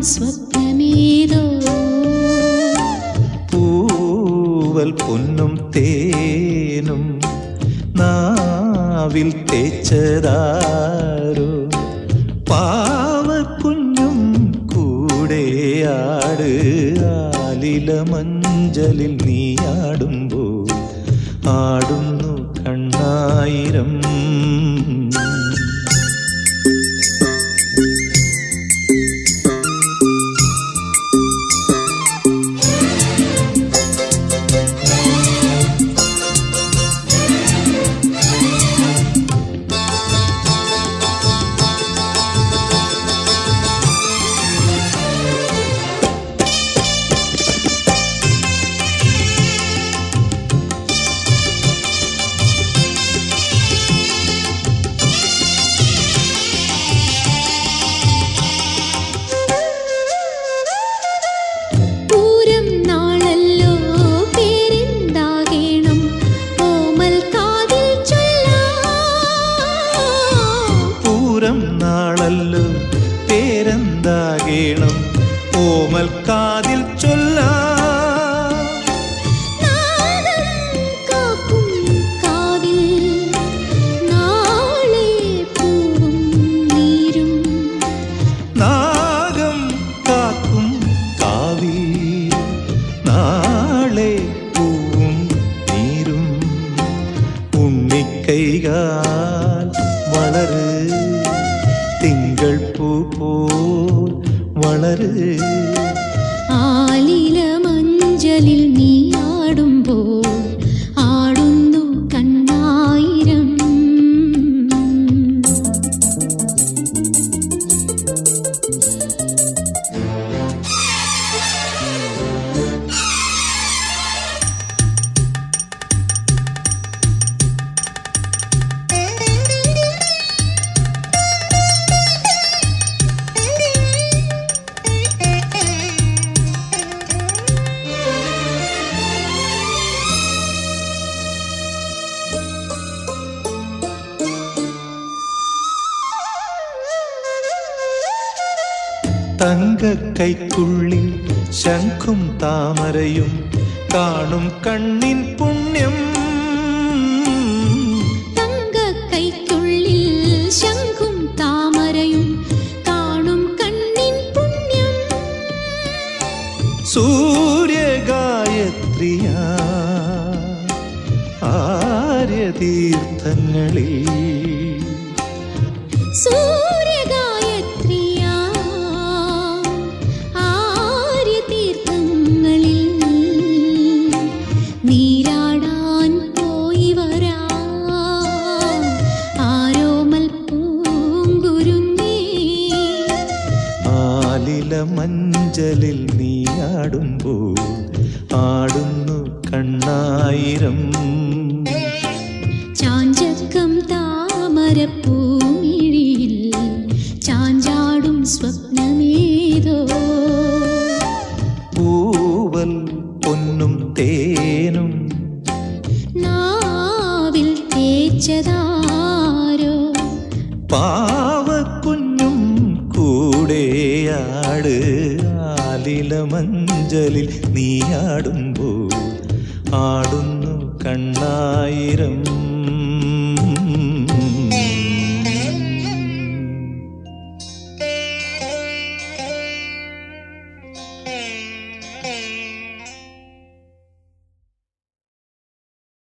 സ്വപ്നമേതോ പൂവൽ പൊന്നും തേനും നാവിൽ തേച്ചതാരോ പാവക്കുഞ്ഞും കൂടെയാട് ആലില മഞ്ചലിൽ നീയാടുമ്പോൾ ആടുന്നു കണ്ണായിരം പൂരം നാളല്ലോ പേരെന്താകേണം ഓമൽ കാതിൽ ചൊല്ലാം പൂരം നാളല്ലോ പേരെന്താകേണം ഓമൽ കാതിൽ ചൊല്ലാം നാദം കാക്കും കാവിൽ നാളെ പൂവും നീരും നാഗം കാക്കും കാവി നാളെ പൂവും നീരും ഉണ്ണിക്കൈകാൽ വളര് തിങ്കൾ പൂ പോൽ വളര് ആലില മഞ്ചലിൽ നീ ആടുമ്പോൾ ആടുന്നു കണ്ണായിരം തങ്കക്കൈക്കുള്ളിൽ ശംഖും താമരയും കാണും കണ്ണിൻ പുണ്യം തങ്കക്കൈക്കുള്ളിൽ ശംഖും താമരയും കാണും കണ്ണിൻ പുണ്യം സൂര്യഗായത്രിയ ആര്യതീർത്ഥങ്ങളിൽ സൂര്യഗായത്രിയാ ആര്യതീർത്ഥങ്ങളിൽ നീരാടാൻ പോയി വരാ ആരോമൽ പൂങ്കുരുന്നേ ആലില മഞ്ചലിൽ നീയാടുമ്പോൾ ആടുന്നു കണ്ണായിരം ചാഞ്ചക്കം താമരപ്പൂമിഴിയിൽ ചാഞ്ചാടും സ്വപ്നമേതോ പൂവൽ പൊന്നും തേനും നാവിൽ തേച്ചതാരോ പാവക്കുഞ്ഞും കൂടെയാട് ആലില മഞ്ചലിൽ നീയാടുമ്പോൾ ആടുന്നു കണ്ണായിരം